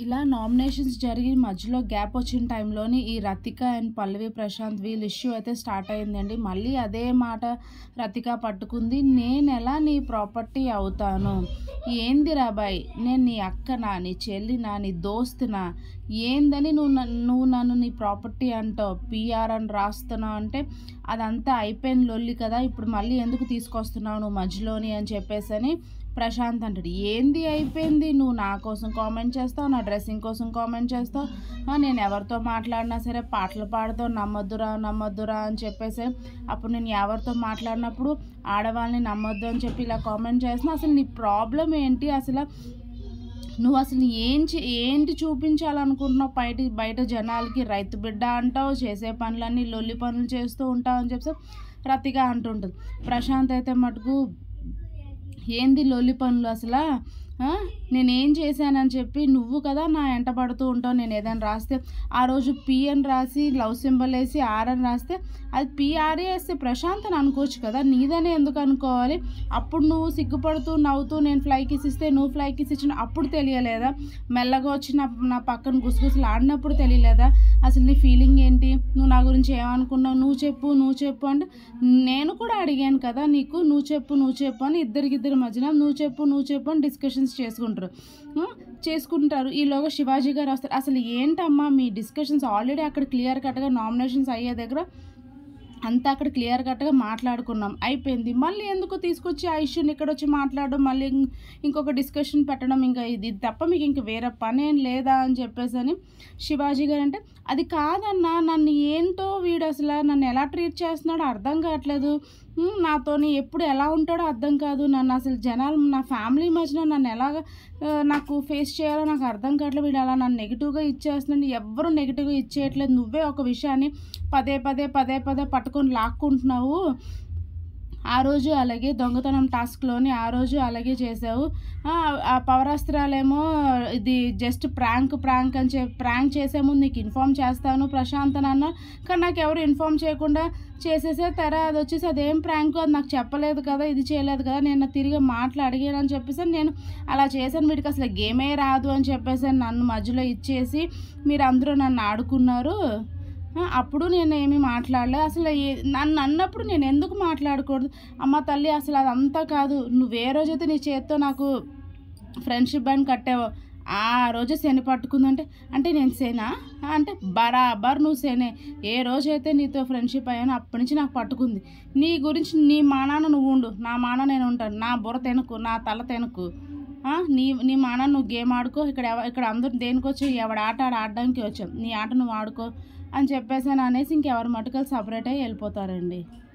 ఇలా నామినేషన్స్ జరిగి మధ్యలో గ్యాప్ వచ్చిన టైంలోని ఈ రతిక అండ్ పల్లవి ప్రశాంత్ వీళ్ళ ఇష్యూ అయితే స్టార్ట్ అయిందండి మళ్ళీ అదే మాట రతిక పట్టుకుంది నేను ఎలా నీ ప్రాపర్టీ అవుతాను ఏంది రాబాయ్ నేను నీ అక్కనా నీ చెల్లినా నీ దోస్తునా ఏందని నువ్వు నన్ను నువ్వు నన్ను నీ ప్రాపర్టీ అంటావు పిఆర్ అని రాస్తున్నావు అంటే అదంతా అయిపోయిన లొల్లి కదా ఇప్పుడు మళ్ళీ ఎందుకు తీసుకొస్తున్నావు నువ్వు మధ్యలోని అని చెప్పేసి అని ప్రశాంత్ అంటాడు ఏంది అయిపోయింది నువ్వు నా కోసం కామెంట్ చేస్తావు నా డ్రెస్సింగ్ కోసం కామెంట్ చేస్తావు ఆ, నేను ఎవరితో మాట్లాడినా సరే పాటలు పాడుతావు నమ్మొద్దురా నమ్మొద్దురా అని చెప్పేసి అప్పుడు నేను ఎవరితో మాట్లాడినప్పుడు ఆడవాళ్ళని నమ్మొద్దు అని చెప్పి ఇలా కామెంట్ చేస్తున్నా అసలు నీ ప్రాబ్లం ఏంటి అసలు నువ్వు అసలు ఏం చే- ఏంటి చూపించాలనుకుంటున్నావు బయట బయట జనాలకి రైతు బిడ్డ అంటావు చేసే పనులన్నీ లొల్లి పనులు చేస్తూ ఉంటావు అని చెప్పి రతిగా అంటుంటుంది ప్రశాంత్ అయితే మటుకు ఏంది లొల్లి పనులు అసలు ఆ? నేనేం చేశానని చెప్పి నువ్వు కదా నా ఎంట పడుతూ ఉంటావు నేను ఏదైనా రాస్తే ఆ రోజు పి అని రాసి లవ్ సింబల్ వేసి ఆర్ అని రాస్తే అది పిఆర్ఏ వేస్తే ప్రశాంత్ అని అనుకోవచ్చు కదా నీదనే ఎందుకు అనుకోవాలి అప్పుడు నువ్వు సిగ్గుపడుతూ నవ్వుతూ నేను ఫ్లై కిస్ ఇస్తే నువ్వు ఫ్లై కిస్ ఇచ్చిన అప్పుడు తెలియలేదా మెల్లగా వచ్చి నా నా పక్కన గుసగుసలు ఆడినప్పుడు తెలియలేదా అసలు నీ ఫీలింగ్ ఏంటి నువ్వు నా గురించి ఏమనుకున్నావు నువ్వు చెప్పు నువ్వు చెప్పు అంటే నేను కూడా అడిగాను కదా నీకు నువ్వు చెప్పు నువ్వు చెప్పు అని ఇద్దరికిద్దరి మధ్యన నువ్వు చెప్పు నువ్వు చెప్పు అని డిస్కషన్స్ చేసుకుంటారు ఆ, చేసుకుంటారు ఈలోగా శివాజీ గారు వస్తారు అసలు ఏంటమ్మా మీ డిస్కషన్స్ ఆల్రెడీ అక్కడ క్లియర్ కట్గా నామినేషన్స్ అయ్యే దగ్గర అంతా అక్కడ క్లియర్ కట్గా మాట్లాడుకున్నాం అయిపోయింది మళ్ళీ ఎందుకు తీసుకొచ్చి ఆ ఇష్యూని ఇక్కడ వచ్చి మాట్లాడడం మళ్ళీ ఇం- ఇంకొక డిస్కషన్ పెట్టడం ఇంకా ఇది ఇది తప్ప మీకు ఇంక వేరే పని ఏం లేదా అని చెప్పేసి అని శివాజీ గారు అంటే అది కాదన్నా నన్ను ఏంటో వీడు అసలు నన్ను ఎలా ట్రీట్ చేస్తున్నాడో అర్థం కావట్లేదు ఉమ్, నాతోని ఎప్పుడు ఎలా ఉంటాడో అర్థం కాదు నన్ను అసలు జనాలు నా ఫ్యామిలీ మధ్యన నన్ను ఎలాగ ఆ, నాకు ఫేస్ చేయాలో నాకు అర్థం కావట్లేదు వీడు అలా నన్ను నెగిటివ్గా ఇచ్చేస్తున్నాడు ఎవ్వరూ నెగిటివ్గా ఇచ్చేయట్లేదు నువ్వే ఒక విషయాన్ని పదే పదే పదే పదే పట్టుకొని లాక్కుంటున్నావు ఆ రోజు అలాగే దొంగతనం టాస్క్లోని ఆ రోజు అలాగే చేసావు ఆ, ఆ పవరాస్త్రాలేమో ఇది జస్ట్ ప్రాంక్ ప్రాంక్ అని చెప్పి ప్రాంక్ చేసే ముందు నీకు ఇన్ఫామ్ చేస్తాను ప్రశాంత్ అని అన్నా కానీ నాకు ఎవరు ఇన్ఫామ్ చేయకుండా చేసేసే తెర అది వచ్చేసి అదేం ప్రాంక్ అది నాకు చెప్పలేదు కదా ఇది చేయలేదు కదా నేను తిరిగి మాటలు అడిగాను అని చెప్పేసి నేను అలా చేశాను వీడికి అసలు గేమే రాదు అని చెప్పేసి నన్ను మధ్యలో ఇచ్చేసి మీరు అందరూ నన్ను ఆడుకున్నారు ఆ, అప్పుడు నేను ఏమీ మాట్లాడలే అసలు ఏ- నన్ను అన్నప్పుడు నేను ఎందుకు మాట్లాడకూడదు అమ్మ తల్లి అసలు అదంతా కాదు నువ్వు ఏ రోజైతే నీ చేత్తో నాకు ఫ్రెండ్షిప్ బ్యాండ్ కట్టావో ఆ రోజు శని పట్టుకుందంటే అంటే నేను సేనా అంటే బరాబర్ నువ్వు సేనే ఏ రోజైతే నీతో ఫ్రెండ్షిప్ అయ్యానో అప్పటి నుంచి నాకు పట్టుకుంది నీ గురించి నీ మానాన నువ్వు ఉండు నా మాన నేను ఉంటాను నా బుర్ర తెనుకు నా తల తెనుకు ఆ, నీ నీ మాన నువ్వు గేమ్ ఆడుకో ఇక్కడ ఎవ- ఇక్కడ అందరూ దేనికి వచ్చి ఎవడ ఆట ఆడ ఆడడానికి వచ్చాం నీ ఆట నువ్వు ఆడుకో అని చెప్పేసాను అనేసి ఇంకెవరి మటుకలు సపరేట్ అయ్యి వెళ్ళిపోతారండి